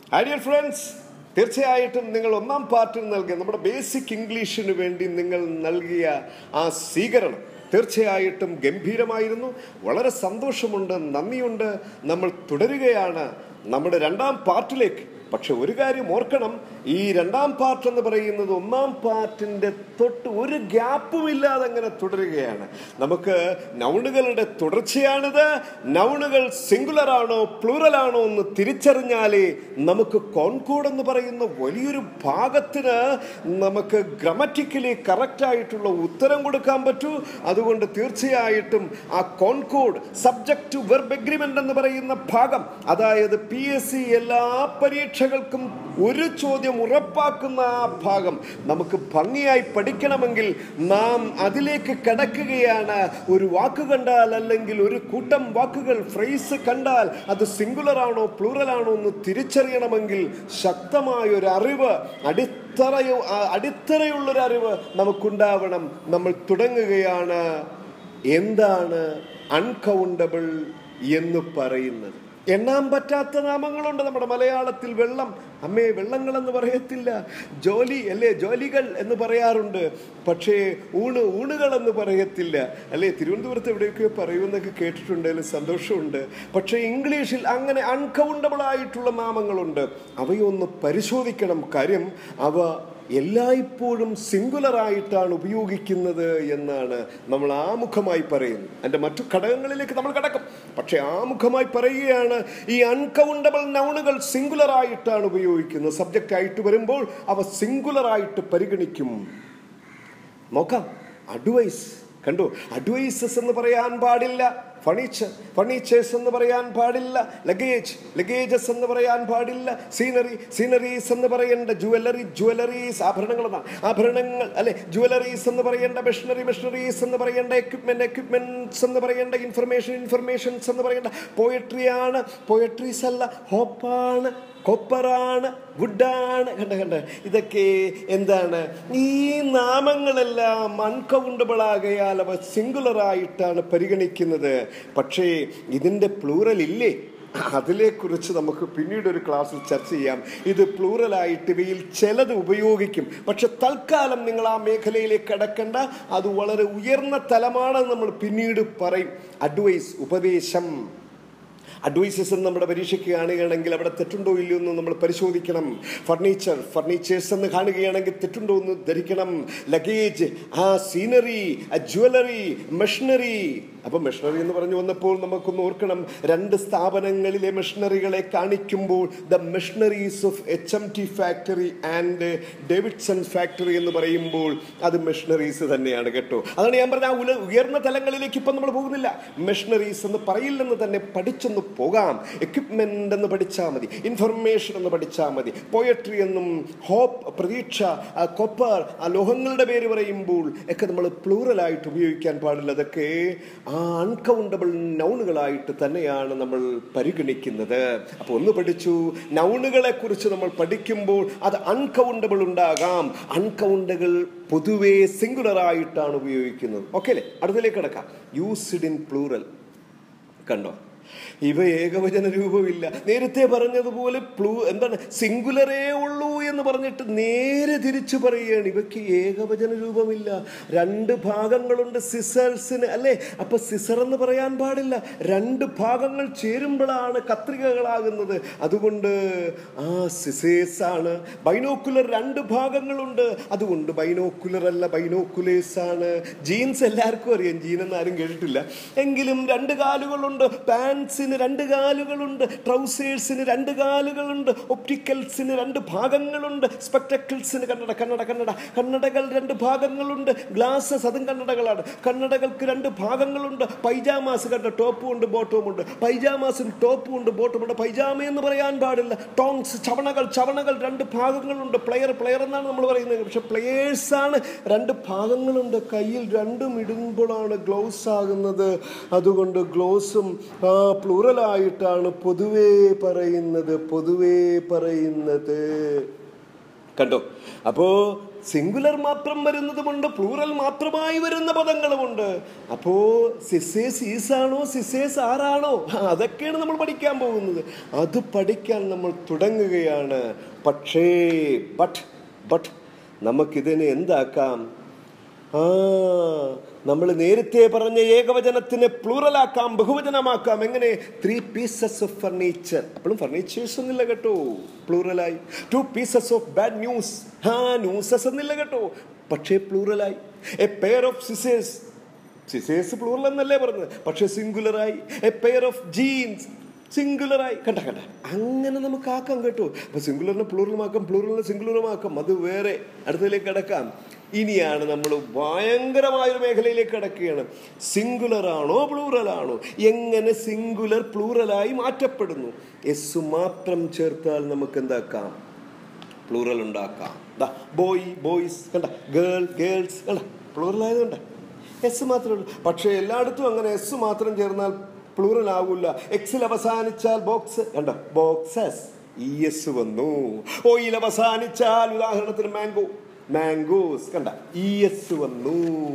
I dear friends തീർച്ചയായിട്ടും നിങ്ങൾ ഒന്നാം പാർട്ടിൽ നൽകിയ നമ്മുടെ ബേസിക് ഇംഗ്ലീഷിന് വേണ്ടി നിങ്ങൾ നൽകിയ ആ സ്വീകരണം തീർച്ചയായിട്ടും ഗംഭീരമായിരുന്നു വളരെ സന്തോഷമുണ്ട് നന്ദിയുണ്ട് നമ്മൾ തുടരുകയാണ് നമ്മുടെ രണ്ടാം പാർട്ടിലേക്ക് പക്ഷെ ഒരു കാര്യം ഓർക്കണം ഈ രണ്ടാം പാർട്ട് എന്ന് പറയുന്നത് ഒന്നാം പാർട്ടിന്റെ തൊട്ട് ഒരു ഗ്യാപ്പും ഇല്ലാതെ അങ്ങനെ തുടരുകയാണ് നമുക്ക് നൗണുകളുടെ തുടർച്ചയാണിത് നൗണുകൾ സിംഗുലർ ആണോ പ്ലൂറൽ ആണോ എന്ന് തിരിച്ചറിഞ്ഞാലേ നമുക്ക് കോൺകോഡ് എന്ന് പറയുന്ന വലിയൊരു ഭാഗത്തിന് നമുക്ക് ഗ്രമറ്റിക്കലി കറക്റ്റ് ആയിട്ടുള്ള ഉത്തരം കൊടുക്കാൻ പറ്റൂ അതുകൊണ്ട് തീർച്ചയായിട്ടും ആ concord subject to verb agreement എന്ന് പറയുന്ന ഭാഗം അതായത് പി എസ് സി എല്ലാ പരീക്ഷകൾക്കും ഒരു ചോദ്യം ഉറപ്പാക്കുന്ന ആ ഭാഗം നമുക്ക് ഭംഗിയായി പഠിക്കണമെങ്കിൽ നാം അതിലേക്ക് കടക്കുകയാണ് ഒരു വാക്ക് കണ്ടാൽ അല്ലെങ്കിൽ ഒരു കൂട്ടം വാക്കുകൾ ഫ്രേസ് കണ്ടാൽ അത് സിംഗുലർ ആണോ പ്ലൂറൽ ആണോ എന്ന് തിരിച്ചറിയണമെങ്കിൽ ശക്തമായ ഒരു അറിവ് അടിത്തറയോ ആ അടിത്തറയുള്ളൊരു അറിവ് നമുക്കുണ്ടാവണം നമ്മൾ തുടങ്ങുകയാണ് എന്താണ് അൺകൗണ്ടബിൾ എന്ന് പറയുന്നത് എണ്ണാൻ പറ്റാത്ത നാമങ്ങളുണ്ട് നമ്മുടെ മലയാളത്തിൽ വെള്ളം അമ്മേ വെള്ളങ്ങൾ എന്ന് പറയത്തില്ല ജോലി അല്ലേ ജോലികൾ എന്ന് പറയാറുണ്ട് പക്ഷേ ഊണ് ഊണുകൾ എന്ന് പറയത്തില്ല അല്ലേ തിരുവനന്തപുരത്ത് എവിടെയൊക്കെയോ പറയുമെന്നൊക്കെ കേട്ടിട്ടുണ്ടെങ്കിലും സന്തോഷമുണ്ട് പക്ഷേ ഇംഗ്ലീഷിൽ അങ്ങനെ അൺകൗണ്ടബിൾ ആയിട്ടുള്ള നാമങ്ങളുണ്ട് അവയൊന്ന് പരിശോധിക്കണം കാര്യം അവ എല്ലായ്പ്പോഴും സിംഗുലർ ആയിട്ടാണ് ഉപയോഗിക്കുന്നത് എന്നാണ് നമ്മൾ ആമുഖമായി പറയുന്നത് അതിൻ്റെ മറ്റു ഘടകങ്ങളിലേക്ക് നമ്മൾ കടക്കും പക്ഷെ ആമുഖമായി പറയുകയാണ് ഈ അൺകൗണ്ടബിൾ നൗണുകൾ സിംഗുലർ ആയിട്ടാണ് ഉപയോഗിക്കുന്നത് സബ്ജക്റ്റ് ആയിട്ട് വരുമ്പോൾ അവ സിംഗുലർ ആയിട്ട് പരിഗണിക്കും നോക്കാം അഡ്വൈസ് കണ്ടു അഡ്വൈസസ് എന്ന് പറയാൻ പാടില്ല ഫർണിച്ചർ ഫർണിച്ചേഴ്സ് എന്ന് പറയാൻ പാടില്ല ലഗേജ് ലഗേജസ് എന്ന് പറയാൻ പാടില്ല സീനറി സീനറീസ് എന്ന് പറയേണ്ട ജുവലറി ജുവലറീസ് ആഭരണങ്ങൾ എന്നാണ് ആഭരണങ്ങൾ അല്ലെ ജുവലറീസ് എന്ന് പറയേണ്ട മെഷീനറി മെഷീനറീസ് എന്ന് പറയേണ്ട എക്വിപ്മെന്റ് എക്വിപ്മെന്റ്സ് എന്ന് പറയേണ്ട ഇൻഫർമേഷൻ ഇൻഫർമേഷൻസ് എന്ന് പറയേണ്ട പോയട്രിയാണ് പോയട്രീസ് അല്ല ഹോപ്പാണ് കൊപ്പറാണ് വുഡാണ് കണ്ട കണ്ട ഇതൊക്കെ എന്താണ് ഈ നാമങ്ങളെല്ലാം അൺകൗണ്ടബിൾ ആകയാൽ അവ സിംഗുലർ ആയിട്ടാണ് പരിഗണിക്കുന്നത് പക്ഷേ ഇതിൻ്റെ പ്ലൂറൽ ഇല്ലേ അതിനെക്കുറിച്ച് നമുക്ക് പിന്നീട് ഒരു ക്ലാസ്സിൽ ചർച്ച ചെയ്യാം ഇത് പ്ലൂറലായിട്ട് ഇവയിൽ ചിലത് ഉപയോഗിക്കും പക്ഷെ തൽക്കാലം നിങ്ങൾ ആ മേഖലയിലേക്ക് കടക്കേണ്ട അത് വളരെ ഉയർന്ന തലമാണെന്ന് നമ്മൾ പിന്നീട് പറയും അഡ്വൈസ് ഉപദേശം അഡ്വൈസസ് നമ്മുടെ പരീക്ഷയ്ക്ക് കാണുകയാണെങ്കിൽ അവിടെ തെറ്റുണ്ടോ ഇല്ലയോ എന്ന് നമ്മൾ പരിശോധിക്കണം ഫർണിച്ചർ ഫർണിച്ചേഴ്സ് എന്ന് കാണുകയാണെങ്കിൽ തെറ്റുണ്ടോ എന്ന് ധരിക്കണം ലഗേജ് ആ സീനറി ആ ജ്വല്ലറി മെഷീനറി അപ്പം മെഷീനറി എന്ന് പറഞ്ഞു വന്നപ്പോൾ നമുക്കൊന്ന് ഓർക്കണം രണ്ട് സ്ഥാപനങ്ങളിലെ മെഷീനറികളെ കാണിക്കുമ്പോൾ the machineries of H M T factory and Davidson factory എന്ന് പറയുമ്പോൾ അത് മെഷീനറീസ് തന്നെയാണ് കേട്ടോ അതാണ് ഞാൻ പറഞ്ഞ ആ ഉല ഉയർന്ന തലങ്ങളിലേക്ക് ഇപ്പം നമ്മൾ പോകുന്നില്ല മെഷീനറീസ് എന്ന് പറയില്ലെന്ന് തന്നെ പഠിച്ചൊന്ന് പോകാം എക്വിപ്മെന്റ് എന്ന് പഠിച്ചാൽ മതി ഇൻഫർമേഷൻ എന്ന് പഠിച്ചാൽ മതി പോയട്രി എന്നും ഹോപ്പ് പ്രതീക്ഷ ആ കൊപ്പർ ആ ലോഹങ്ങളുടെ പേര് പറയുമ്പോൾ ഒക്കെ നമ്മൾ പ്ലൂറലായിട്ട് ഉപയോഗിക്കാൻ പാടില്ല അതൊക്കെ ആ അൺകൗണ്ടബിൾ നൗണുകളായിട്ട് തന്നെയാണ് നമ്മൾ പരിഗണിക്കുന്നത് അപ്പോൾ ഒന്ന് പഠിച്ചു നൗണുകളെ കുറിച്ച് നമ്മൾ പഠിക്കുമ്പോൾ അത് അൺകൗണ്ടബിൾ ഉണ്ടാകാം അൺകൗണ്ടകൾ പൊതുവേ സിംഗുലർ ആയിട്ടാണ് ഉപയോഗിക്കുന്നത് ഓക്കെ അല്ലേ അടുത്തിലേക്ക് കിടക്കാം യൂസ്ഡ് ഇൻ പ്ലൂറൽ കണ്ടോ ഇവ ഏകവചന രൂപമില്ല നേരത്തെ പറഞ്ഞതുപോലെ പ്ലൂ എന്താണ് സിംഗുലറേ ഉള്ളൂ എന്ന് പറഞ്ഞിട്ട് നേരെ തിരിച്ചു പറയുകയാണ് ഇവയ്ക്ക് ഏകവചന രൂപമില്ല രണ്ട് ഭാഗങ്ങളുണ്ട് സിസേഴ്സിന് അല്ലേ അപ്പൊ സിസർ എന്ന് പറയാൻ പാടില്ല രണ്ട് ഭാഗങ്ങൾ ചേരുമ്പോഴാണ് കത്രികകളാകുന്നത് അതുകൊണ്ട് ആ സിസേഴ്സ് ആണ് ബൈനോക്കുലർ രണ്ട് ഭാഗങ്ങളുണ്ട് അതുകൊണ്ട് ബൈനോക്കുലർ അല്ല ബൈനോക്കുലേഴ്സ് ആണ് ജീൻസ് എല്ലാവർക്കും അറിയാം ജീൻ എന്ന് ആരും കേട്ടിട്ടില്ല എങ്കിലും രണ്ട് കാലുകളുണ്ട് പാൻസിന് രണ്ട് കാലുകളുണ്ട് ട്രൗസേഴ്സിന് രണ്ട് കാലുകളുണ്ട് ഒപ്റ്റിക്കൽസിന് രണ്ട് ഭാഗങ്ങളുണ്ട് സ്പെക്ടക്കിൾസിന് കണ്ണട കണ്ണട കണ്ണട കണ്ണടകൾ രണ്ട് ഭാഗങ്ങളുണ്ട് ഗ്ലാസസ് അതും കണ്ണടകളാണ് കണ്ണടകൾക്ക് രണ്ട് ഭാഗങ്ങളുണ്ട് പൈജാമാസ് കണ്ട ടോപ്പും ഉണ്ട് ബോട്ടവും ഉണ്ട് പൈജാമാസിന് ടോപ്പും ഉണ്ട് ബോട്ടും ഉണ്ട് പൈജാമ എന്ന് പറയാൻ പാടില്ല ടോങ്സ് ചവണകൾ ചവണകൾ രണ്ട് ഭാഗങ്ങളുണ്ട് പ്ലെയർ പ്ലെയർ എന്നാണ് നമ്മൾ പറയുന്നത് പക്ഷെ പ്ലെയേഴ്സ് ആണ് രണ്ട് ഭാഗങ്ങളുണ്ട് കയ്യിൽ രണ്ടും ഇടുമ്പോഴാണ് ഗ്ലൗസ് ആകുന്നത് അതുകൊണ്ട് ഗ്ലൗസും ആ പ്ലൂറലായിട്ടാണ് പൊതുവേ പറയുന്നത് പൊതുവേ പറയുന്നത് കണ്ടോ അപ്പോ സിംഗുലർ മാത്രം വരുന്നതുമുണ്ട് പ്ലൂറൽ മാത്രമായി വരുന്ന പദങ്ങളുമുണ്ട് അപ്പോ സിസേസ് ഈസാണോ സിസേസ് ആറാണോ അതൊക്കെയാണ് നമ്മൾ പഠിക്കാൻ പോകുന്നത് അത് പഠിക്കാൻ നമ്മൾ തുടങ്ങുകയാണ് പക്ഷേ ബട്ട് ബട്ട് നമുക്കിതിനെ എന്താക്കാം ആ നമ്മൾ നേരത്തെ പറഞ്ഞ ഏകവചനത്തിനെ പ്ലൂറലാക്കാം ബഹുവചനമാക്കാം എങ്ങനെ ത്രീ പീസസ് ഓഫ് ഫർണിച്ചർ അപ്പോഴും ഫർണിച്ചേഴ്സ് എന്നില്ല കേട്ടോ പ്ലൂറലായി two pieces of bad news ആ ന്യൂസസ് എന്നില്ല കേട്ടോ പക്ഷേ പ്ലൂറലായി a pair of scissors scissors plural എന്നല്ലേ പറഞ്ഞത് പക്ഷെ സിംഗുലറായി എ പെയർ ഓഫ് ജീൻസ് സിംഗുലറായി കണ്ട കണ്ട അങ്ങനെ നമുക്ക് ആക്കാം കേട്ടോ അപ്പൊ സിംഗുലറിനെ പ്ലൂറലുമാക്കാം പ്ലൂറലിനെ സിംഗുലറുമാക്കാം അത് വേറെ അടുത്തതിലേക്ക് കിടക്കാം ഇനിയാണ് നമ്മൾ ഭയങ്കരമായൊരു മേഖലയിലേക്ക് കിടക്കുകയാണ് സിംഗുലർ ആണോ പ്ലൂറൽ ആണോ എങ്ങനെ സിംഗുലർ പ്ലൂറലായി മാറ്റപ്പെടുന്നു എസ് മാത്രം ചേർത്താൽ നമുക്ക് എന്താക്കാം പ്ലൂറൽ ഉണ്ടാക്കാം ദാ ബോയ് ബോയ്സ് കണ്ട ഗേൾ ഗേൾസ് കണ്ട പ്ലൂറൽ ആയതുകൊണ്ട് എസ് മാത്രമേ ഉള്ളൂ പക്ഷേ എല്ലായിടത്തും അങ്ങനെ എസ് മാത്രം ചേർന്നാൽ പ്ലൂറൽ ആകില്ല എക്സിൽ അവസാനിച്ചാൽ ബോക്സ് കണ്ടോ ബോക്സസ് ഇ എസ് വന്നു ഓയിൽ അവസാനിച്ചാൽ ഉദാഹരണത്തിന് മാംഗോ മാംഗോസ് കണ്ട ഇ എസ് വന്നു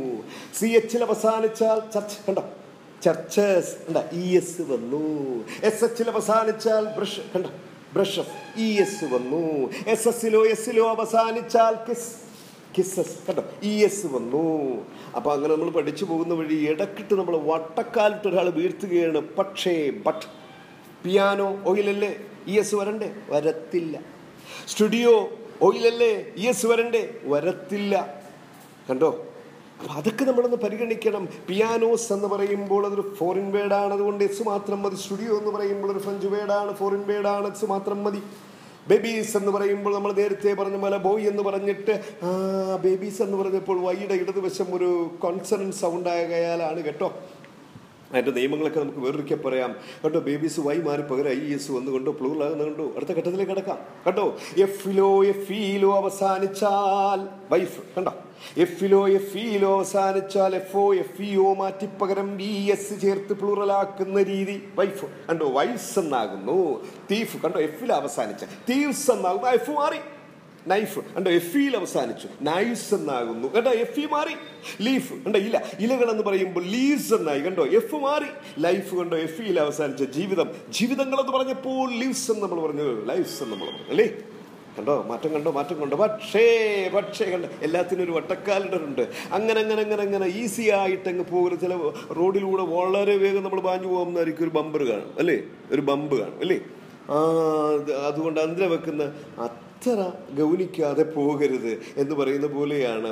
സി എച്ചിൽ അവസാനിച്ചാൽ ചർച്ച് കണ്ടോ ചർച്ചസ് കണ്ട ഇ എസ് വന്നു എസ് എച്ചിൽ അവസാനിച്ചാൽ ബ്രഷ് കണ്ട ബ്രഷസ് ഇ എസ് വന്നു എസ് എസിലോ എസിലോ അവസാനിച്ചാൽ കിസ് കിസ്സസ് കണ്ടോ ഇ എസ് വന്നു അപ്പൊ അങ്ങനെ നമ്മൾ പഠിച്ചു പോകുന്ന വഴി ഇടക്കിട്ട് നമ്മൾ വട്ടക്കാലിട്ട് ഒരാൾ വീഴ്ത്തുകയാണ് പക്ഷേ ബട്ട് പിയാനോ ഓയിലല്ലേ ഇ എസ് വരണ്ടേ വരത്തില്ല സ്റ്റുഡിയോ ഓയിലല്ലേ ഇ എസ് വരണ്ടേ വരത്തില്ല കണ്ടോ അപ്പൊ അതൊക്കെ നമ്മളൊന്ന് പരിഗണിക്കണം പിയാനോസ് എന്ന് പറയുമ്പോൾ അതൊരു ഫോറിൻ വേർഡാണ് അതുകൊണ്ട് എസ് മാത്രം മതി സ്റ്റുഡിയോ എന്ന് പറയുമ്പോൾ ഒരു ഫ്രഞ്ച് വേർഡാണ് ഫോറിൻ വേർഡാണ് എസ് മാത്രം മതി ബേബീസ് എന്ന് പറയുമ്പോൾ നമ്മൾ നേരത്തെ പറഞ്ഞ പോലെ ബോയ് എന്ന് പറഞ്ഞിട്ട് ആ ബേബീസ് എന്ന് പറഞ്ഞപ്പോൾ വൈയുടെ ഇടതുവശം ഒരു കോൺസണന്റ് സൗണ്ട് ആയാലാണ് കേട്ടോ അതിൻ്റെ നിയമങ്ങളൊക്കെ നമുക്ക് വേറൊരിക്കൽ പറയാം കേട്ടോ ബേബീസ് വൈ മാറി പകരം ഐ എസ് വന്നുകൊണ്ടോ പ്ലൂറലാകുന്ന കണ്ടോ അടുത്ത ഘട്ടത്തിലേക്ക് കിടക്കാം കേട്ടോ എഫിലോ എഫിലോ അവസാനിച്ചാൽ വൈഫ് കണ്ടോ എഫിലോ എഫിലോ അവസാനിച്ചാൽ എഫ് ഒ എഫ് ഇ ഒ മാറ്റി പകരം ബി എസ് ചേർത്ത് പ്ലൂറലാക്കുന്ന രീതി വൈഫ് കണ്ടോ വൈഫ്സ് എന്നാകുന്നു തീഫ് കണ്ടോ എഫിൽ അവസാനിച്ച തീവ്സ് എന്നാകുന്നു എഫ് മാറി നൈഫ് കണ്ടോ എഫ് ഇയിൽ അവസാനിച്ചു നൈസ് എന്നാകുന്നു കണ്ടോ എഫ് ഇ മാറി ലീഫ് കണ്ടോ ഇല ഇലകൾ എന്ന് പറയുമ്പോൾ ലീവ്സ് എന്നായി കണ്ടോ എഫ് മാറി ലൈഫ് കണ്ടോ എഫ് ഇയിൽ അവസാനിച്ച ജീവിതം ജീവിതങ്ങൾ എന്ന് പറഞ്ഞപ്പോൾ ലീവ്സ് എന്ന് നമ്മൾ പറഞ്ഞു ലൈഫ്സ് എന്ന് നമ്മൾ പറഞ്ഞു അല്ലേ കണ്ടോ മാറ്റം കണ്ടോ മാറ്റം കണ്ടോ പക്ഷേ പക്ഷേ കണ്ടോ എല്ലാത്തിനും ഒരു വട്ടക്കാലിടറുണ്ട് അങ്ങനെ അങ്ങനെ അങ്ങനെ അങ്ങനെ ഈസി ആയിട്ട് അങ്ങ് പോകുന്ന ചില റോഡിലൂടെ വളരെ വേഗം നമ്മൾ പാഞ്ഞു പോകുന്നതായിരിക്കും ഒരു ബമ്പർ കാണും അല്ലേ ഒരു ബമ്പ് കാണും അല്ലേ ആ അത് അതുകൊണ്ട് അന്തര വെക്കുന്ന അത്ര ഗൗനിക്കാതെ പോകരുത് എന്ന് പറയുന്ന പോലെയാണ്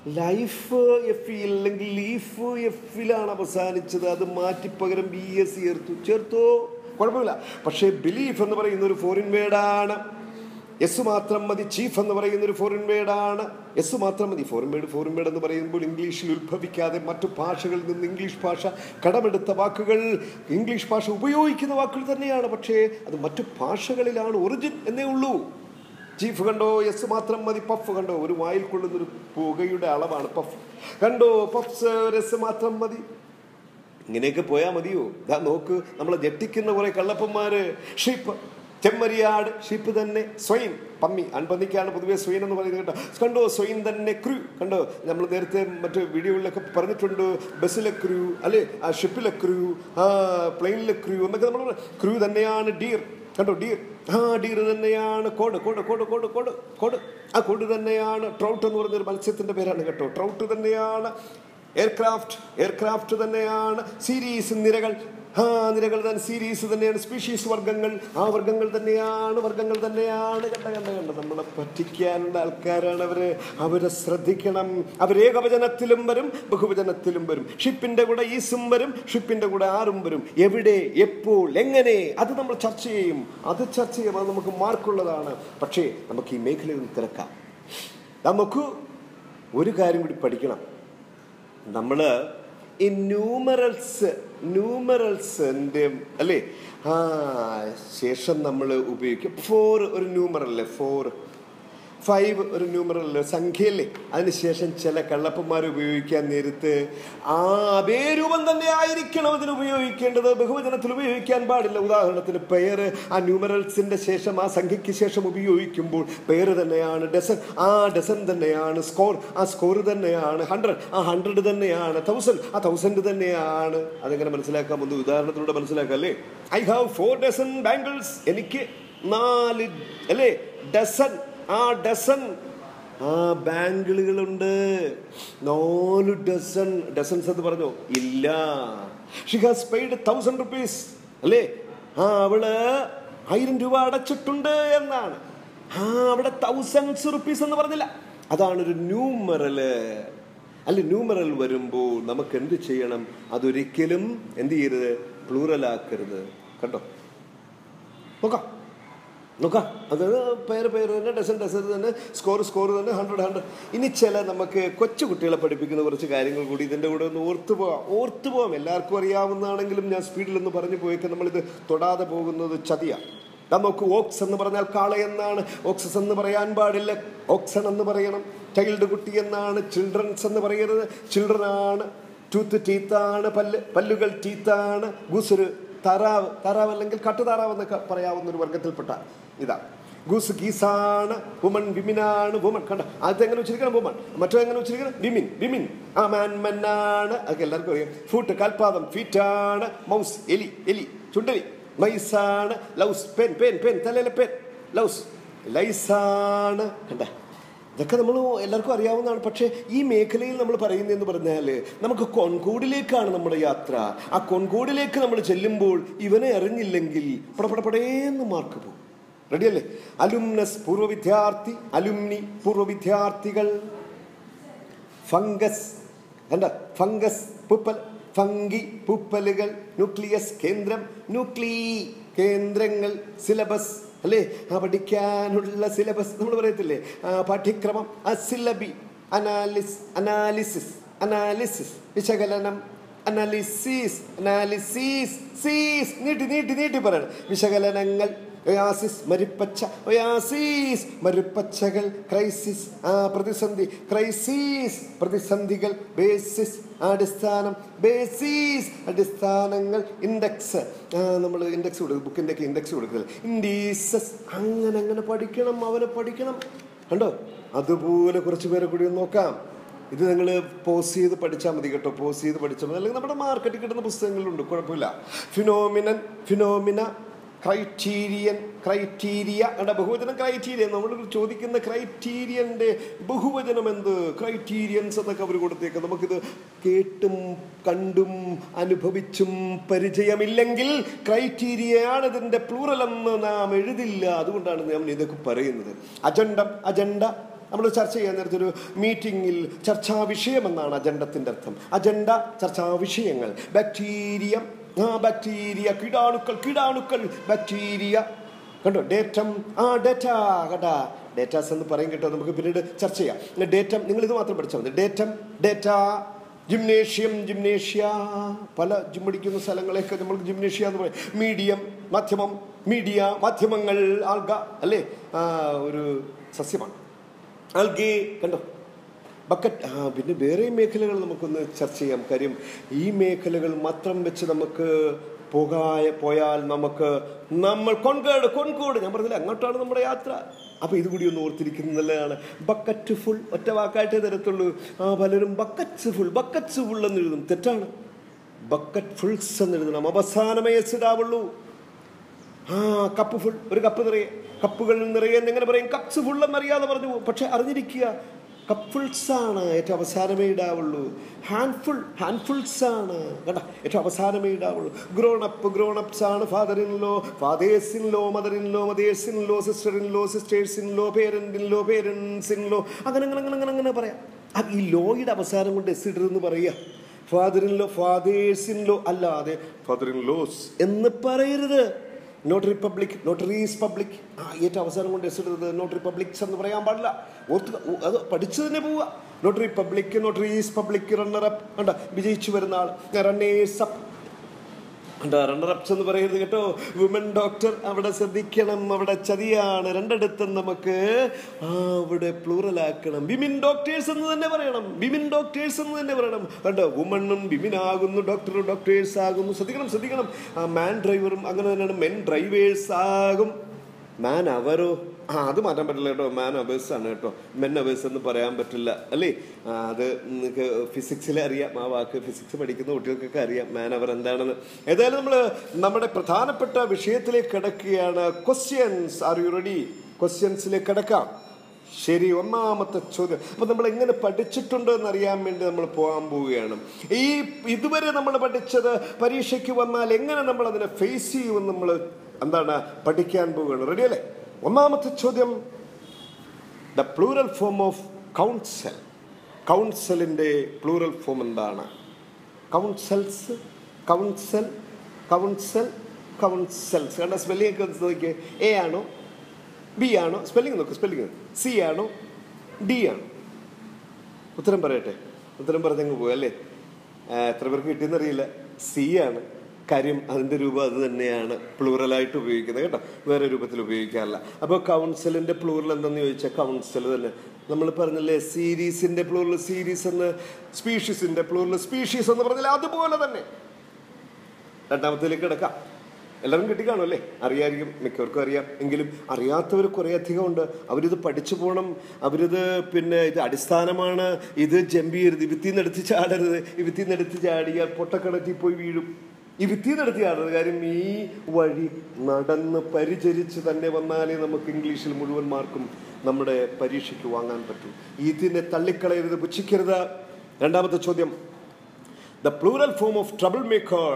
ലൈഫ് എഫ് അല്ലെങ്കിൽ ലീഫ് എഫിലാണ് അവസാനിച്ചത് അത് മാറ്റി പകരം ബി എസ് ചേർത്തു ചേർത്തോ കുഴപ്പമില്ല പക്ഷേ ബിലീഫ് എന്ന് പറയുന്ന ഒരു ഫോറിൻ വേർഡാണ് എസ് മാത്രം മതി ചീഫ് എന്ന് പറയുന്ന ഒരു ഫോറിൻ വേർഡാണ് എസ് മാത്രം മതി ഫോറിൻ വേർഡ് ഫോറിൻ വേർഡ് എന്ന് പറയുമ്പോൾ ഇംഗ്ലീഷിൽ ഉത്ഭവിക്കാതെ മറ്റു ഭാഷകളിൽ നിന്ന് ഇംഗ്ലീഷ് ഭാഷ കടമെടുത്ത വാക്കുകൾ ഇംഗ്ലീഷ് ഭാഷ ഉപയോഗിക്കുന്ന വാക്കുകൾ തന്നെയാണ് പക്ഷേ അത് മറ്റു ഭാഷകളിലാണ് ഒറിജിൻ എന്നേ ഉള്ളൂ ചീഫ് കണ്ടോ എസ് മാത്രം മതി പഫ് കണ്ടോ ഒരു വായിൽ കൊള്ളുന്നൊരു പുകയുടെ അളവാണ് പഫ് കണ്ടോ പഫ്സ് ഒരു എസ് മാത്രം മതി ഇങ്ങനെയൊക്കെ പോയാൽ മതിയോ ഇതാ നോക്ക് നമ്മളെ ഞെട്ടിക്കുന്ന കുറെ കള്ളപ്പന്മാര് ഷിപ്പ് ചെമ്മരിയാട് ഷിപ്പ് തന്നെ സ്വയം പമ്മി അൺപന്നിക്കാണ് പൊതുവെ സ്വയം എന്ന് പറയുന്നത് കേട്ടോ കണ്ടോ സ്വയം തന്നെ ക്രൂ കണ്ടോ നമ്മൾ നേരത്തെ മറ്റു വീഡിയോകളിലൊക്കെ പറഞ്ഞിട്ടുണ്ട് ബസ്സിലെ ക്രൂ അല്ലെ ആ ഷിപ്പിലെ ക്രൂ ആ പ്ലെയിനിലെ ക്രൂ എന്നൊക്കെ നമ്മൾ ക്രൂ തന്നെയാണ് ഡീർ കണ്ടോ ഡീർ ആ ഡീർ തന്നെയാണ് cod cod cod cod cod cod ആ കോഡ് തന്നെയാണ് ട്രൗട്ട് എന്ന് പറഞ്ഞൊരു മത്സ്യത്തിന്റെ പേരാണ് കേട്ടോ ട്രൗട്ട് തന്നെയാണ് എയർക്രാഫ്റ്റ് എയർക്രാഫ്റ്റ് തന്നെയാണ് സീരീസ് നിരകൾ ആ നിരകൾ തന്നെ സീരീസ് തന്നെയാണ് സ്പീഷീസ് വർഗ്ഗങ്ങൾ ആ വർഗ്ഗങ്ങൾ തന്നെയാണ് വർഗ്ഗങ്ങൾ തന്നെയാണ് കണ്ട കണ്ട കണ്ട നമ്മളെ പറ്റിക്കാനുള്ള ആൾക്കാരാണ് അവര് അവരെ ശ്രദ്ധിക്കണം അവർ ഏകവചനത്തിലും വരും ബഹുവചനത്തിലും വരും ഷിപ്പിന്റെ കൂടെ ഈസും വരും ഷിപ്പിന്റെ കൂടെ ആറും വരും എവിടെ എപ്പോൾ എങ്ങനെ അത് നമ്മൾ ചർച്ച ചെയ്യും അത് ചർച്ച ചെയ്യും അത് നമുക്ക് മാർക്കുള്ളതാണ് പക്ഷേ നമുക്ക് ഈ മേഖലയിൽ നിന്ന് തിരക്കാം നമുക്ക് ഒരു കാര്യം കൂടി പഠിക്കണം നമ്മൾ ഈ ന്യൂമറൽസ് ന്യൂമറൽസിൻ്റെ അല്ലേ ആ ശേഷം നമ്മൾ ഉപയോഗിക്കും ഫോർ ഒരു ന്യൂമറൽ അല്ലേ ഫോർ ഫൈവ് ഒരു ന്യൂമറൽ സംഖ്യയല്ലേ അതിനുശേഷം ചില കള്ളപ്പന്മാർ ഉപയോഗിക്കാൻ നേരത്ത് ആ അതേ രൂപം തന്നെ ആയിരിക്കണം അതിന് ഉപയോഗിക്കേണ്ടത് ബഹുവചനത്തിൽ ഉപയോഗിക്കാൻ പാടില്ല ഉദാഹരണത്തിന് പെയർ ആ ന്യൂമറൽസിന്റെ ശേഷം ആ സംഖ്യയ്ക്ക് ശേഷം ഉപയോഗിക്കുമ്പോൾ പെയർ തന്നെയാണ് ഡസൻ ആ ഡസൻ തന്നെയാണ് സ്കോർ ആ സ്കോർ തന്നെയാണ് ഹൺഡ്രഡ് ആ ഹൺഡ്രഡ് തന്നെയാണ് തൗസൻഡ് ആ തൗസൻഡ് തന്നെയാണ് അതെങ്ങനെ മനസ്സിലാക്കാം ഒന്ന് ഉദാഹരണത്തിലൂടെ മനസ്സിലാക്കാം അല്ലേ I have four dozen bangles എനിക്ക് നാല് അല്ലേ ഡസൻ ആ ഡസൻ ആ ബാങ്കിളുകളുണ്ട് നാല് ഡസൺ ഡസൺസ് എന്ന് പറഞ്ഞോ ഇല്ല she has paid thousand rupees അല്ലേ ആ അവള് ആയിരം രൂപ അടച്ചിട്ടുണ്ട് എന്നാണ് ആ അവിടെ തൗസൻഡ്സ് റുപ്പീസ് എന്ന് പറഞ്ഞില്ല അതാണ് ഒരു ന്യൂമറല് അല്ല ന്യൂമറൽ വരുമ്പോൾ നമുക്ക് എന്ത് ചെയ്യണം അതൊരിക്കലും എന്ത് ചെയ്യരുത് പ്ലൂറൽ ആക്കരുത് കണ്ടോ നോക്കാം നോക്കാം അത് പേര് പേര് തന്നെ ഡസൻ ഡസൻ തന്നെ സ്കോർ സ്കോർ തന്നെ ഹൺഡ്രഡ് ഹൺഡ്രഡ് ഇനി ചില നമുക്ക് കൊച്ചു കുട്ടികളെ പഠിപ്പിക്കുന്ന കുറച്ച് കാര്യങ്ങൾ കൂടി ഇതിൻ്റെ കൂടെ ഒന്ന് ഓർത്തു പോവാം ഓർത്തു പോവാം എല്ലാവർക്കും അറിയാവുന്നതാണെങ്കിലും ഞാൻ സ്പീഡിലൊന്ന് പറഞ്ഞു പോയേക്ക് നമ്മളിത് തൊടാതെ പോകുന്നത് ചതിയാണ് നമുക്ക് ഓക്സ് എന്ന് പറഞ്ഞാൽ കാള എന്നാണ് ഓക്സസ് എന്ന് പറയാൻ പാടില്ല ഓക്സൺ എന്ന് പറയണം ചൈൽഡ് കുട്ടി എന്നാണ് ചിൽഡ്രൻസ് എന്ന് പറയരുത് ചിൽഡ്രൻ ആണ് ടൂത്ത് ടീത്താണ് പല്ല് പല്ലുകൾ ടീത്താണ് ഗുസുര് താറാവ് താറാവ് അല്ലെങ്കിൽ കട്ടുതാറാവ് എന്നൊക്കെ പറയാവുന്ന ഒരു വർഗത്തിൽപ്പെട്ട ഇതാ ഗൂസ് ഗീസാണ് വുമൺ വിമിനാണ് വുമൺ കണ്ട ആദ്യത്തെ എങ്ങനെ ഉച്ചരിക്കണം വുമൺ മറ്റോ എങ്ങനെ ഉച്ചരിക്കണം വിമിൻ വിമിൻ ആ മാൻ മന്നാണ് അതൊക്കെ എല്ലാവർക്കും അറിയാം ഫൂട്ട് കാൽപാദം ഫീറ്റാണ് മൗസ് എലി എലി ചുണ്ടലി മൈസാണ് ലൗസ് പെൻ പെൻ പെൻ തലയിലെ പെൻ ലൗസ് ലൈസാണ് കണ്ട ഇതൊക്കെ നമ്മൾ എല്ലാവർക്കും അറിയാവുന്നതാണ് പക്ഷേ ഈ മേഖലയിൽ നമ്മൾ പറയുന്നതെന്ന് പറഞ്ഞാൽ നമുക്ക് കൊൺകോഡിലേക്കാണ് നമ്മുടെ യാത്ര ആ കൊൺകോഡിലേക്ക് നമ്മൾ ചെല്ലുമ്പോൾ ഇവനെ അറിഞ്ഞില്ലെങ്കിൽ പടപടപടേന്ന് മാർക്ക് പോകും റെഡിയല്ലേ അലുംനസ് പൂർവ്വ വിദ്യാർത്ഥി അലുമിനി പൂർവ്വ വിദ്യാർത്ഥികൾ ഫംഗസ് എന്താ ഫംഗസ് പൂപ്പൽ ഫംഗി പൂപ്പലുകൾ ന്യൂക്ലിയസ് കേന്ദ്രം ന്യൂക്ലീ കേന്ദ്രങ്ങൾ സിലബസ് അല്ലേ ആ പഠിക്കാനുള്ള സിലബസ് നമ്മൾ പറയത്തില്ലേ ആ പാഠ്യക്രമം ആ സിലബി അനാലിസ് അനാലിസിസ് അനാലിസിസ് വിശകലനം അനാലിസിസ് അനാലിസിസ് സീസ് നീട്ടി നീട്ടി നീട്ടി പറയണം വിശകലനങ്ങൾ ഒയാസിസ് മരുപ്പച്ച ഒയാസിസ് മരുപ്പച്ചകൾ ക്രൈസിസ് ആ പ്രതിസന്ധി ക്രൈസിസ് പ്രതിസന്ധികൾ ബേസിസ് അടിസ്ഥാനം ബേസിസ് അടിസ്ഥാനങ്ങൾ ഇൻഡെക്സ് നമ്മൾ ഇൻഡെക്സ് കൊടുക്കും ബുക്കിൻ്റെ ഒക്കെ ഇൻഡെക്സ് കൊടുക്കുന്നത് ഇൻഡീസസ് അങ്ങനെ അങ്ങനെ പഠിക്കണം അവനെ പഠിക്കണം കണ്ടോ അതുപോലെ കുറച്ച് പേരെ കൂടി ഒന്ന് നോക്കാം ഇത് നിങ്ങൾ പോസ് ചെയ്ത് പഠിച്ചാൽ മതി കേട്ടോ പോസ് ചെയ്ത് പഠിച്ചാൽ മതി അല്ലെങ്കിൽ നമ്മുടെ മാർക്കറ്റിൽ കിട്ടുന്ന പുസ്തകങ്ങളുണ്ട് കുഴപ്പമില്ല ഫിനോമിനൻ ഫിനോമിന ക്രൈറ്റീരിയൻ ക്രൈറ്റീരിയ എടാ ബഹുവചനം ക്രൈറ്റീരിയൻ നമ്മൾ ചോദിക്കുന്ന ക്രൈറ്റീരിയൻ്റെ ബഹുവചനം എന്ത് ക്രൈറ്റീരിയൻസ് എന്നൊക്കെ അവർ കൊടുത്തേക്ക് നമുക്കിത് കേട്ടും കണ്ടും അനുഭവിച്ചും പരിചയമില്ലെങ്കിൽ ക്രൈറ്റീരിയയാണ് ഇതിൻ്റെ പ്ലൂറൽ എന്ന് നാം എഴുതില്ല അതുകൊണ്ടാണ് ഞാൻ ഇതൊക്കെ പറയുന്നത് അജണ്ടം അജണ്ട നമ്മൾ ചർച്ച ചെയ്യാൻ നേരത്തെ ഒരു മീറ്റിംഗിൽ ചർച്ചാ വിഷയം എന്നാണ് അജണ്ടത്തിൻ്റെ അർത്ഥം അജണ്ട ചർച്ചാ വിഷയങ്ങൾ ബാക്ടീരിയ ആ ബാക്ടീരിയ കീടാണുക്കൾ കീടാണുക്കൾ ബാക്ടീരിയ കണ്ടോ ഡേറ്റം ആ ഡേറ്റ കേട്ടാ ഡേറ്റാസ് എന്ന് പറയും കേട്ടോ നമുക്ക് പിന്നീട് ചർച്ച ചെയ്യാം ഡേറ്റം നിങ്ങൾ ഇത് മാത്രം പഠിച്ചാൽ മതി ഡേറ്റം ഡേറ്റ ജിംനേഷ്യം ജിംനേഷ്യ പല ജിം പഠിക്കുന്ന സ്ഥലങ്ങളെയൊക്കെ നമ്മൾ ജിംനേഷ്യ എന്ന് പറയും മീഡിയം മാധ്യമം മീഡിയ മാധ്യമങ്ങൾ ആൾഗ അല്ലേ ആ, ഒരു സസ്യമാണ് ആൽഗേ കണ്ടോ ബക്കറ്റ് ആ പിന്നെ വേറെ മേഖലകൾ നമുക്കൊന്ന് ചർച്ച ചെയ്യാം കാര്യം ഈ മേഖലകൾ മാത്രം വെച്ച് നമുക്ക് പോകായ പോയാൽ നമുക്ക് നമ്മൾ കൊൺകേട് കൊൺകോട് ഞാൻ പറഞ്ഞില്ല അങ്ങോട്ടാണ് നമ്മുടെ യാത്ര അപ്പോൾ ഇത് കൂടി ഒന്ന് ഓർത്തിരിക്കുന്നത് നല്ലതാണ് ബക്കറ്റ് ഫുൾ ഒറ്റ വാക്കായിട്ടേ തരത്തുള്ളൂ ആ പലരും ബക്കറ്റ്സ് ഫുൾ ബക്കറ്റ്സ് ഫുൾ എന്ന് എഴുതും തെറ്റാണ് ബക്കറ്റ് ഫുൾസ് എന്ന് എഴുതണം അവസാനമേ എസ് ഇടാവുള്ളൂ ആ കപ്പ് ഫുൾ ഒരു കപ്പ് നിറയെ കപ്പുകൾ നിറയെ എങ്ങനെ പറയും കപ്സ് ഫുൾ എന്നറിയാതെ പറഞ്ഞു പോകും. പക്ഷെ അറിഞ്ഞിരിക്കുക കപ്പിൾസ് ആണ് ഏറ്റവും അവസാനമേ ഇടാവുള്ളൂ ഹാൻഡ്ഫുൾ ഹാൻഡ്ഫുൾസ് ആണ് കേട്ടോ ഏറ്റവും അവസാനമേ ഇടാവുള്ളൂ ഗ്രോൺ അപ്പ് ഗ്രോൺ അപ്സ് ആണ് father in law fathers in law mother in law mothers in law sister in law sisters in law parent in law parents in law അങ്ങനെ അങ്ങനെ അങ്ങനെ അങ്ങനെ അങ്ങനെ പറയാം അത് ഈ ലോയുടെ അവസാനം കൊണ്ട് എസ് ഇടരുതെന്ന് പറയുക father in law fathers in law അല്ലാതെ ഫാദർ ഇൻ ലോസ് എന്ന് പറയരുത് നോട്ട് റിപ്പബ്ലിക് നോട്ടറീസ് പബ്ലിക് ആ ഏറ്റവും അവസാനം കൊണ്ട് എസ് എടുത്തത് നോട്ട് റിപ്പബ്ലിക്സ് എന്ന് പറയാൻ പാടില്ല ഓർത്ത് അത് പഠിച്ചു തന്നെ പോവുക notary public notaries public runner up കണ്ട വിജയിച്ചു വരുന്ന ആൾ റണ്ണേഴ്സ് അപ്പ് റണ്ണറപ്സ് എന്ന് പറയുന്നത് കേട്ടോ വുമൻ ഡോക്ടർ അവിടെ ശ്രദ്ധിക്കണം അവിടെ ചതിയാണ് രണ്ടിടത്തും നമുക്ക് ആ അവിടെ പ്ലൂറൽ ആക്കണം വിമിൻ ഡോക്ടേഴ്സ് എന്ന് തന്നെ പറയണം വിമിൻ ഡോക്ടേഴ്സ് എന്ന് തന്നെ പറയണം കണ്ടോ വുമണ്ണും വിമിൻ ആകുന്നു ഡോക്ടർ ഡോക്ടേഴ്സ് ആകുന്നു ശ്രദ്ധിക്കണം ശ്രദ്ധിക്കണം ആ മാൻ ഡ്രൈവറും അങ്ങനെ തന്നെയാണ് മെൻ ഡ്രൈവേഴ്സ് ആകും മാൻ അവരോ ആ അത് മാറ്റാൻ പറ്റില്ല കേട്ടോ മാൻ അവേഴ്സ് ആണ് കേട്ടോ മെൻ അവേഴ്സ് എന്ന് പറയാൻ പറ്റില്ല അല്ലേ ആ, അത് നിങ്ങൾക്ക് ഫിസിക്സിൽ അറിയാം ആ വാക്ക് ഫിസിക്സ് പഠിക്കുന്ന കുട്ടികൾക്കൊക്കെ അറിയാം മാൻ അവർ എന്താണെന്ന് ഏതായാലും നമ്മൾ നമ്മുടെ പ്രധാനപ്പെട്ട വിഷയത്തിലേക്ക് കിടക്കുകയാണ് ക്വസ്റ്റ്യൻസ് ആർ യു റെഡി ക്വസ്റ്റ്യൻസിലേക്ക് കിടക്കാം ശരി ഒന്നാമത്തെ ചോദ്യം അപ്പൊ നമ്മൾ എങ്ങനെ പഠിച്ചിട്ടുണ്ട് എന്നറിയാൻ വേണ്ടി നമ്മൾ പോകാൻ പോവുകയാണ് ഈ ഇതുവരെ നമ്മൾ പഠിച്ചത് പരീക്ഷയ്ക്ക് വന്നാൽ എങ്ങനെ നമ്മൾ അതിനെ ഫേസ് ചെയ്യുമെന്ന് നമ്മൾ എന്താണ് പഠിക്കാൻ പോവുകയാണ് റെഡി അല്ലേ ഒന്നാമത്തെ ചോദ്യം the plural form of counsel കൗൺസലിന്റെ പ്ലൂറൽ ഫോം എന്താണ് കൗൺസൽസ് കൗൺസൽ കൗൺസൽ കൗൺസൽസ് കണ്ട സ്പെല്ലിംഗ് ഒക്കെ ഒന്ന് നോക്കിയേ എ ആണോ ബി ആണോ സ്പെല്ലിംഗ് നോക്ക് സ്പെല്ലിംഗ് സി ആണോ ഡി ആണോ ഉത്തരം പറയട്ടെ ഉത്തരം പറഞ്ഞങ്ങ് പോയി അല്ലേ ആ, എത്ര പേർക്ക് കിട്ടിയെന്നറിയില്ല സി ആണ് കാര്യം അതിന്റെ രൂപം അത് തന്നെയാണ് പ്ലൂറലായിട്ട് ഉപയോഗിക്കുന്നത് കേട്ടോ വേറെ രൂപത്തിൽ ഉപയോഗിക്കാറില്ല അപ്പോൾ കൗൺസിലിന്റെ പ്ലൂറൽ എന്തെന്ന് ചോദിച്ചാൽ കൗൺസിൽ തന്നെ നമ്മൾ പറഞ്ഞില്ലേ സീരീസിന്റെ പ്ലൂറൽ സീരീസ് എന്ന് സ്പീഷീസിന്റെ പ്ലൂറൽ സ്പീഷീസ് എന്ന് പറഞ്ഞില്ലേ അതുപോലെ തന്നെ രണ്ടാമത്തേലേക്ക് കിടക്കാം എല്ലാവരും കിട്ടിക്കാണും അല്ലേ അറിയായിരിക്കും മിക്കവർക്കും അറിയാം എങ്കിലും അറിയാത്തവർ കുറേ അധികം ഉണ്ട് അവരിത് പഠിച്ചു പോകണം അവരിത് പിന്നെ ഇത് അടിസ്ഥാനമാണ് ഇത് ജമ്പ് ചെയ്യരുത് ഈ വിത്തിന്ന് എടുത്ത് ചാടരുത് ഈ വിത്തിന്ന് എടുത്ത് ചാടിയാൽ പൊട്ടക്കിണറ്റിൽ പോയി വീഴും ഈ വിത്തിന്ന് എടുത്ത് ചാടരുത് കാര്യം ഈ വഴി നടന്ന് പരിചരിച്ച് തന്നെ വന്നാലേ നമുക്ക് ഇംഗ്ലീഷിൽ മുഴുവൻ മാർക്കും നമ്മുടെ പരീക്ഷയ്ക്ക് വാങ്ങാൻ പറ്റും ഇതിനെ തള്ളിക്കളയരുത് പുച്ഛിക്കരുത് രണ്ടാമത്തെ ചോദ്യം the plural form of trouble maker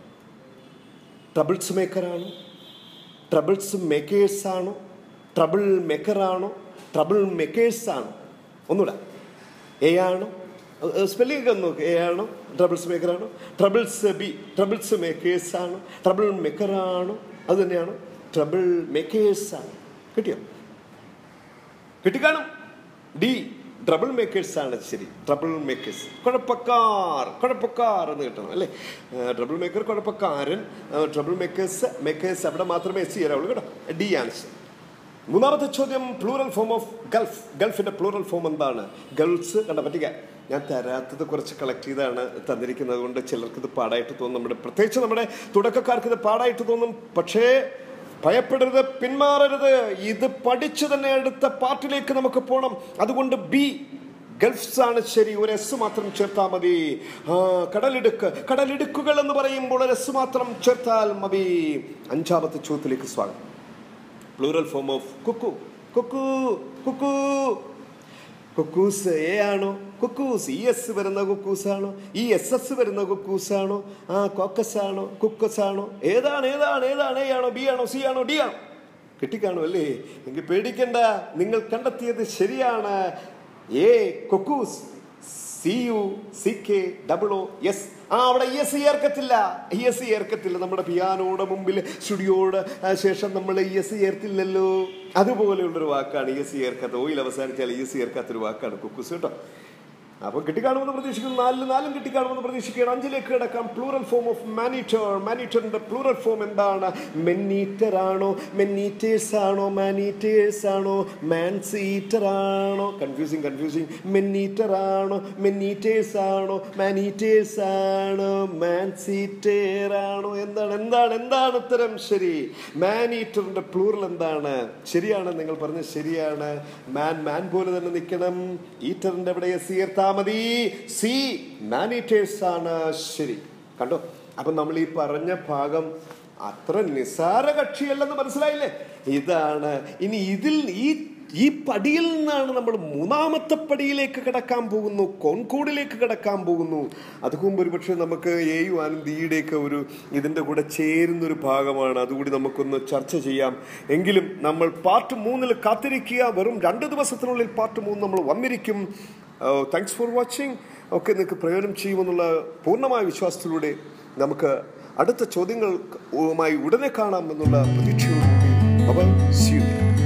troubles മേക്കറാണോ ട്രബിൾസ് മേക്കേഴ്സ് ആണോ ട്രബിൾ മേക്കറാണോ ട്രബിൾ മേക്കേഴ്സ് ആണോ ഒന്നുകൂടെ എ ആണോ സ്പെല്ലിംഗ് ഒക്കെ ഒന്ന് നോക്ക് എ ആണോ ട്രബിൾസ് മേക്കറാണോ ട്രബിൾസ് ബി ട്രബിൾസ് മേക്കേഴ്സ് ആണോ ട്രബിൾ മേക്കറാണോ അത് തന്നെയാണോ ട്രബിൾ മേക്കേഴ്സ് ആണ് കിട്ടിയോ കിട്ടിക്കാണും ഡി ട്രബിൾ മേക്കേഴ്സ് ആണ് ശരി ട്രബിൾ മേക്കേഴ്സ് കുഴപ്പക്കാർ കുഴപ്പക്കാർ എന്ന് കിട്ടണം അല്ലേ ട്രബിൾ മേക്കർ കുഴപ്പക്കാരൻ ട്രബിൾ മേക്കേഴ്സ് മേക്കേഴ്സ് അവിടെ മാത്രമേ എസ് ചെയ്യാറുള്ളൂ കേട്ടോ ഡി ആൻസർ മൂന്നാമത്തെ ചോദ്യം പ്ലൂറൽ ഫോം ഓഫ് ഗൾഫ് ഗൾഫിന്റെ പ്ലൂറൽ ഫോം എന്താണ് ഗൾഫ്സ് കണ്ട പറ്റിക്ക ഞാൻ തരാത്തത് കുറച്ച് കളക്ട് ചെയ്താണ് തന്നിരിക്കുന്നത് കൊണ്ട് ചിലർക്ക് ഇത് പാടായിട്ട് തോന്നും നമ്മുടെ പ്രത്യേകിച്ച് നമ്മുടെ തുടക്കക്കാർക്ക് ഇത് പാടായിട്ട് തോന്നും പക്ഷേ ഭയപ്പെടരുത് പിന്മാറരുത് ഇത് പഠിച്ചു തന്നെ അടുത്ത പാർട്ടിലേക്ക് നമുക്ക് പോകണം അതുകൊണ്ട് ബി ഗൾഫ്സ് ആണ് ശരി ഒരു എസ് മാത്രം ചേർത്താൽ മതി ആ കടലിടുക്ക് കടലിടുക്കുകൾ എന്ന് പറയുമ്പോൾ ഒരു എസ് മാത്രം ചേർത്താൽ മതി അഞ്ചാമത്തെ ചോദ്യത്തിലേക്ക് സ്വാഗതം plural form of cuckoo cuckoo cuckoo cuckoos A ആണോ കുക്കൂസ് ഇ എസ് വരുന്ന കുക്കൂസ് ആണോ ഈ എസ് എസ് വരുന്ന കുക്കൂസ് ആണോ ആ കോക്കസ് ആണോ കുക്കസ് ആണോ ഏതാണ് ഏതാണ് ഏതാണ് എ ആണോ ബി ആണോ സി ആണോ ഡി ആണോ കിട്ടിക്കാണോ അല്ലേ എങ്കിൽ പേടിക്കണ്ട നിങ്ങൾ കണ്ടെത്തിയത് ശരിയാണ് A cuckoos C U C K double O S ആ അവിടെ ഇ എസ് ചേർക്കത്തില്ല ഇ എസ് ചേർക്കത്തില്ല നമ്മുടെ പിയാനോയുടെ മുമ്പിൽ സ്റ്റുഡിയോയുടെ ആ, ശേഷം നമ്മൾ ഇ എസ് ചേർത്തില്ലല്ലോ അതുപോലെയുള്ളൊരു വാക്കാണ് ഇ എസ് ചേർക്കാത്ത ഓയിൽ അവസാനിച്ചാൽ ഇ എസ് ചേർക്കാത്തൊരു വാക്കാണ് കുക്കൂസ് കേട്ടോ അപ്പൊ കിട്ടിക്കാണുമെന്ന് പ്രതീക്ഷിക്കുന്നു നാലിൽ നാലും കിട്ടിക്കാണുമെന്ന് പ്രതീക്ഷിക്കുകയാണ് അഞ്ചിലേക്ക് കിടക്കാം പ്ലൂറൽ ഫോം ഓഫ് മാനീറ്റർ മാനീറ്ററിന്റെ പ്ലൂറൽ ഫോം എന്താണ് മെന്നീറ്റർ ആണോ മെന്നീറ്റേഴ്സ് ആണോ മാനീറ്റേഴ്സ് ആണോ മാൻസീറ്റർ ആണോ കൺഫ്യൂസിങ് കൺഫ്യൂസിങ് മെന്നീറ്റർ ആണോ മെന്നീറ്റേഴ്സ് ആണോ മാനീറ്റേഴ്സ് ആണോ മാൻസീറ്റേർ ആണോ എന്താണ് എന്താണ് എന്താണ് ഉത്തരം ശരി മാനീറ്ററിന്റെ പ്ലൂറൽ എന്താണ് ശരിയാണ് നിങ്ങൾ പറഞ്ഞത് ശരിയാണ് മാൻ മാൻ പോലെ തന്നെ നിൽക്കണം ഈറ്ററിന്റെ അവിടെ എസ് ചേർത്താ മതി സി മാനീറ്റേഴ്സ് ആണ് ശരി കണ്ടോ അപ്പൊ നമ്മൾ ഈ പറഞ്ഞ ഭാഗം അത്ര നിസാര കക്ഷിയല്ലെന്ന് മനസ്സിലായില്ലേ ഇതാണ് ഇനി ഇതിൽ ഈ ഈ പടിയിൽ നിന്നാണ് നമ്മൾ മൂന്നാമത്തെ പടിയിലേക്ക് കിടക്കാൻ പോകുന്നു കോൺകോഡിലേക്ക് കിടക്കാൻ പോകുന്നു അതുക്ക് മുമ്പ് ഒരു പക്ഷേ നമുക്ക് എയും ആനന്ദിയുടെയൊക്കെ ഒരു ഇതിൻ്റെ കൂടെ ചേരുന്ന ഒരു ഭാഗമാണ് അതുകൂടി നമുക്കൊന്ന് ചർച്ച ചെയ്യാം എങ്കിലും നമ്മൾ പാർട്ട് മൂന്നിൽ കാത്തിരിക്കുക വെറും രണ്ട് ദിവസത്തിനുള്ളിൽ പാർട്ട് മൂന്ന് നമ്മൾ വന്നിരിക്കും താങ്ക്സ് ഫോർ വാച്ചിങ് ഒക്കെ നിങ്ങൾക്ക് പ്രയോജനം ചെയ്യുമെന്നുള്ള പൂർണ്ണമായ വിശ്വാസത്തിലൂടെ നമുക്ക് അടുത്ത ചോദ്യങ്ങളുമായി ഉടനെ കാണാം എന്നുള്ള പ്രതീക്ഷയോടുകൂടി അവ സ്വീകരിക്കും